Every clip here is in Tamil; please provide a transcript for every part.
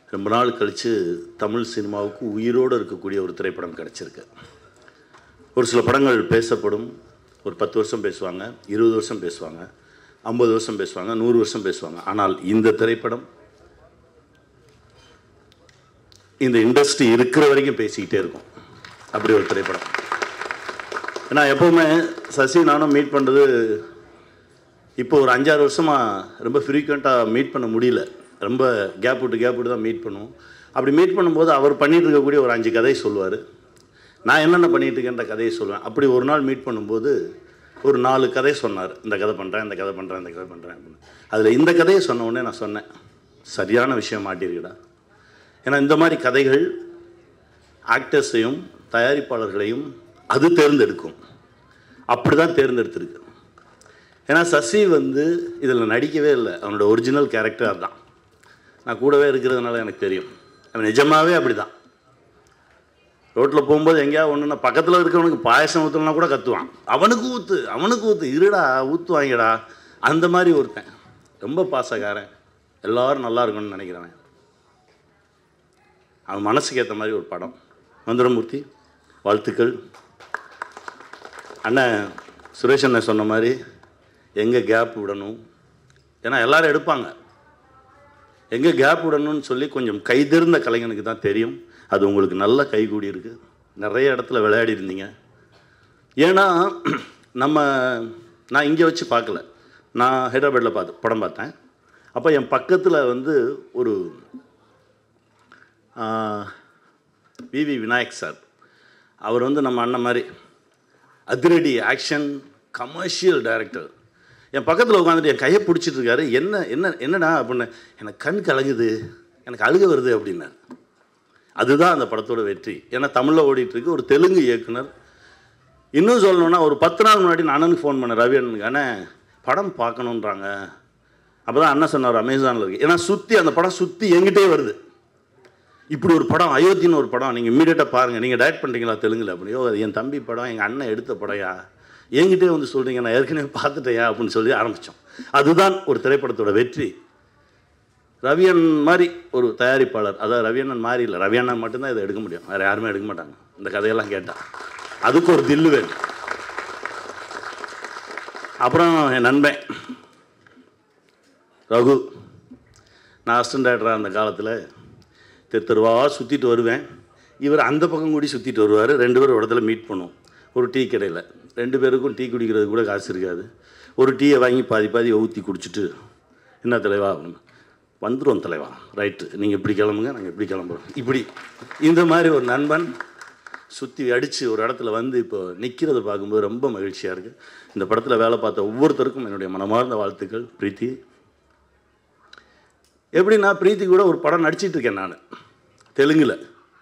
ரொம்ப நாள் கழித்து தமிழ் சினிமாவுக்கு உயிரோடு இருக்கக்கூடிய ஒரு திரைப்படம் கிடச்சிருக்கு ஒரு சில படங்கள் பேசப்படும் ஒரு பத்து வருஷம் பேசுவாங்க இருபது வருஷம் பேசுவாங்க ஐம்பது வருஷம் பேசுவாங்க நூறு வருஷம் பேசுவாங்க ஆனால் இந்த திரைப்படம் இந்த இண்டஸ்ட்ரி இருக்கிற வரைக்கும் பேசிக்கிட்டே இருக்கும் அப்படி ஒரு திரைப்படம் ஏன்னா எப்போவுமே சசி நானும் மீட் பண்ணுறது இப்போ ஒரு அஞ்சாறு வருஷமாக ரொம்ப ஃப்ரீக்வெண்ட்டாக மீட் பண்ண முடியல ரொம்ப கேப் விட்டு கேப் விட்டு தான் மீட் பண்ணுவோம் அப்படி மீட் பண்ணும்போது அவர் பண்ணிட்டு இருக்கக்கூடிய ஒரு அஞ்சு கதையை சொல்லுவார் நான் என்னென்ன பண்ணிட்டு இருக்கேன்ற கதையை சொல்லுவேன் அப்படி ஒரு நாள் மீட் பண்ணும்போது ஒரு நாலு கதை சொன்னார் இந்த கதை பண்ணுறேன் இந்த கதை பண்ணுறேன் இந்த கதை பண்ணுறேன் அப்படின்னு அதில் இந்த கதையை சொன்ன உடனே நான் சொன்னேன் சரியான விஷயம் மாட்டிருக்குடா ஏன்னா இந்த மாதிரி கதைகள் ஆக்டர்ஸையும் தயாரிப்பாளர்களையும் அது தேர்ந்தெடுக்கும் அப்படி தான் தேர்ந்தெடுத்திருக்கு ஏன்னா சசி வந்து இதில் நடிக்கவே இல்லை அவனோட ஒரிஜினல் கேரக்டர் அதுதான் நான் கூடவே இருக்கிறதுனால எனக்கு தெரியும் அவன் நிஜமாகவே அப்படி தான் ரோட்டில் போகும்போது எங்கேயாவது ஒன்றுனா பக்கத்தில் இருக்கிறவனுக்கு பாயசம் ஊற்றலாம் கூட கத்துவான் அவனுக்கு ஊற்று அவனுக்கு ஊற்று இருடா ஊற்றுவாங்கடா அந்த மாதிரி ஒருத்தன் ரொம்ப பாசக்காரன் எல்லாரும் நல்லா இருக்கணும்னு நினைக்கிறவன் அவன் மனசுக்கு ஏற்ற மாதிரி ஒரு படம் மந்திரமூர்த்தி வாழ்த்துக்கள் அண்ணன் சுரேஷ் அண்ணன் சொன்ன மாதிரி எங்கே கேப் விடணும் ஏன்னா எல்லாரும் எடுப்பாங்க எங்கே கேப் விடணும்னு சொல்லி கொஞ்சம் கைதெருந்த கலைஞனுக்கு தான் தெரியும் அது உங்களுக்கு நல்ல கைகூடி இருக்கு நிறைய இடத்துல விளையாடி இருந்தீங்க ஏன்னா நம்ம நான் இங்கே வச்சு பார்க்கல நான் ஹைதராபாத்தில் பார்த்து படம் பார்த்தேன் அப்போ என் பக்கத்தில் வந்து ஒரு விவி விநாயக் சார் அவர் வந்து நம்ம அண்ணன் மாதிரி அதிரடி ஆக்ஷன் கமர்ஷியல் டைரக்டர் என் பக்கத்தில் உட்காந்துட்டு என் கையை பிடிச்சிட்டு இருக்காரு என்ன என்ன என்னடா அப்படின்னு எனக்கு கண் கலங்குது எனக்கு அழுக வருது அப்படின்னார் அதுதான் அந்த படத்தோட வெற்றி ஏன்னா தமிழில் ஓடிட்டு இருக்கு ஒரு தெலுங்கு இயக்குனர் இன்னும் சொல்லணும்னா ஒரு பத்து நாள் முன்னாடி நான் அண்ணனுக்கு ஃபோன் பண்ணேன் ரவி அண்ணனுக்கு அண்ணன் படம் பார்க்கணுன்றாங்க அப்போ தான் அண்ணன் சொன்னார் அமேசானில் இருக்கு ஏன்னா சுற்றி அந்த படம் சுற்றி எங்கிட்டே வருது இப்படி ஒரு படம் அயோத்தின்னு ஒரு படம் நீங்கள் இம்மீடியட்டாக பாருங்கள் நீங்கள் டைரக்ட் பண்ணுறீங்களா தெலுங்குல அப்படியோ அது என் தம்பி படம் எங்கள் அண்ணன் எடுத்த படையா என்கிட்டே வந்து சொல்கிறீங்க நான் ஏற்கனவே பார்த்துட்டேயா அப்படின்னு சொல்லி ஆரம்பித்தோம் அதுதான் ஒரு திரைப்படத்தோட வெற்றி ரவியன் மாதிரி ஒரு தயாரிப்பாளர் அதாவது ரவியண்ணன் மாதிரி இல்லை ரவியண்ணன் மட்டும்தான் இதை எடுக்க முடியும் வேறு யாருமே எடுக்க மாட்டாங்க இந்த கதையெல்லாம் கேட்டால் அதுக்கு ஒரு தில்லு வேணும் அப்புறம் என் நண்பன் ரகு நான் அசிஸ்டன்ட் டேரக்டராக அந்த காலத்தில் தெரு தெருவாக சுற்றிட்டு வருவேன் இவர் அந்த பக்கம் கூடி சுற்றிட்டு வருவார் ரெண்டு பேரும் ஒரு இடத்துல மீட் பண்ணுவோம் ஒரு டீ கடையில் ரெண்டு பேருக்கும் டீ குடிக்கிறது கூட காசு இருக்காது ஒரு டீயை வாங்கி பாதி பாதி ஊற்றி குடிச்சிட்டு என்ன தலைவா அப்படின்னு வந்துடும் தலைவா ரைட்டு நீங்கள் இப்படி கிளம்புங்க நாங்கள் இப்படி கிளம்புறோம் இப்படி இந்த மாதிரி ஒரு நண்பன் சுற்றி அடித்து ஒரு இடத்துல வந்து இப்போ நிற்கிறத பார்க்கும்போது ரொம்ப மகிழ்ச்சியாக இருக்குது இந்த படத்தில் வேலை பார்த்த ஒவ்வொருத்தருக்கும் என்னுடைய மனமார்ந்த வாழ்த்துக்கள் பிரீத்தி எப்படின்னா பிரீத்தி கூட ஒரு படம் நடிச்சிட்டு இருக்கேன் நான் தெலுங்கில்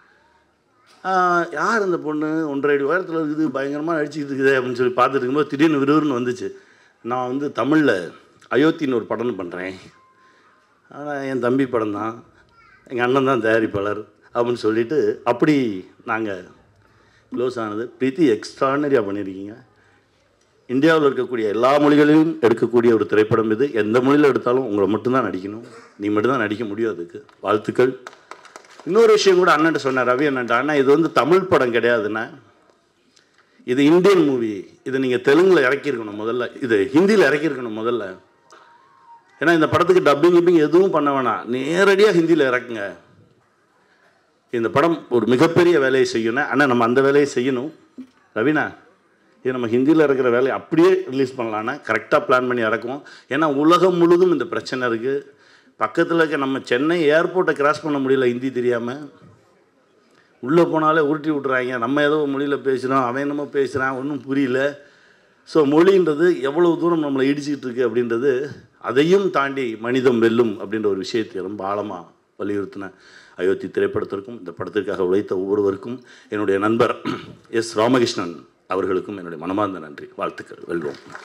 யார் இந்த பொண்ணு ஒன்றரை அடி உயரத்தில் இருக்குது பயங்கரமாக நடிச்சிட்டு இருக்குது அப்படின்னு சொல்லி பார்த்துட்டு இருக்கும்போது திடீர்னு விறுவிறுன்னு வந்துச்சு நான் வந்து தமிழில் அயோத்தின்னு ஒரு படம் பண்ணுறேன் ஆனால் என் தம்பி படம் தான் எங்கள் அண்ணன் தான் தயாரிப்பாளர் அப்படின்னு சொல்லிட்டு அப்படி நாங்கள் க்ளோஸ் ஆனது பிரீத்தி எக்ஸ்ட்ரானரியாக பண்ணியிருக்கீங்க இந்தியாவில் இருக்கக்கூடிய எல்லா மொழிகளிலும் எடுக்கக்கூடிய ஒரு திரைப்படம் இது எந்த மொழியில் எடுத்தாலும் உங்களை மட்டும்தான் நடிக்கணும் நீ மட்டும்தான் நடிக்க முடியும் அதுக்கு வாழ்த்துக்கள் இன்னொரு விஷயம் கூட அண்ணன்ட்ட சொன்னேன் ரவி அண்ணன்ட்ட அண்ணா இது வந்து தமிழ் படம் கிடையாதுண்ணா இது இந்தியன் மூவி இதை நீங்கள் தெலுங்கில் இறக்கியிருக்கணும் முதல்ல இது ஹிந்தியில் இறக்கியிருக்கணும் முதல்ல ஏன்னா இந்த படத்துக்கு டப்பிங் கிப்பிங் எதுவும் பண்ண வேணாம் நேரடியாக ஹிந்தியில் இறக்குங்க இந்த படம் ஒரு மிகப்பெரிய வேலையை செய்யணும் ஆனால் நம்ம அந்த வேலையை செய்யணும் ரவினா இது நம்ம ஹிந்தியில் இருக்கிற வேலையை அப்படியே ரிலீஸ் பண்ணலான்னா கரெக்டாக பிளான் பண்ணி இறக்குவோம் ஏன்னா உலகம் முழுதும் இந்த பிரச்சனை இருக்குது பக்கத்தில் இருக்க நம்ம சென்னை ஏர்போர்ட்டை கிராஸ் பண்ண முடியல ஹிந்தி தெரியாமல் உள்ளே போனாலே உருட்டி விட்றாங்க நம்ம ஏதோ மொழியில் பேசுகிறோம் அவன் என்னமோ பேசுகிறான் ஒன்றும் புரியல ஸோ மொழின்றது எவ்வளோ தூரம் நம்மளை இடிச்சிக்கிட்டு இருக்கு அப்படின்றது அதையும் தாண்டி மனிதம் வெல்லும் அப்படின்ற ஒரு விஷயத்தை ரொம்ப ஆழமாக வலியுறுத்தின அயோத்தி திரைப்படத்திற்கும் இந்த படத்திற்காக உழைத்த ஒவ்வொருவருக்கும் என்னுடைய நண்பர் எஸ் ராமகிருஷ்ணன் அவர்களுக்கும் என்னுடைய மனமார்ந்த நன்றி வாழ்த்துக்கள் வெல்வோம்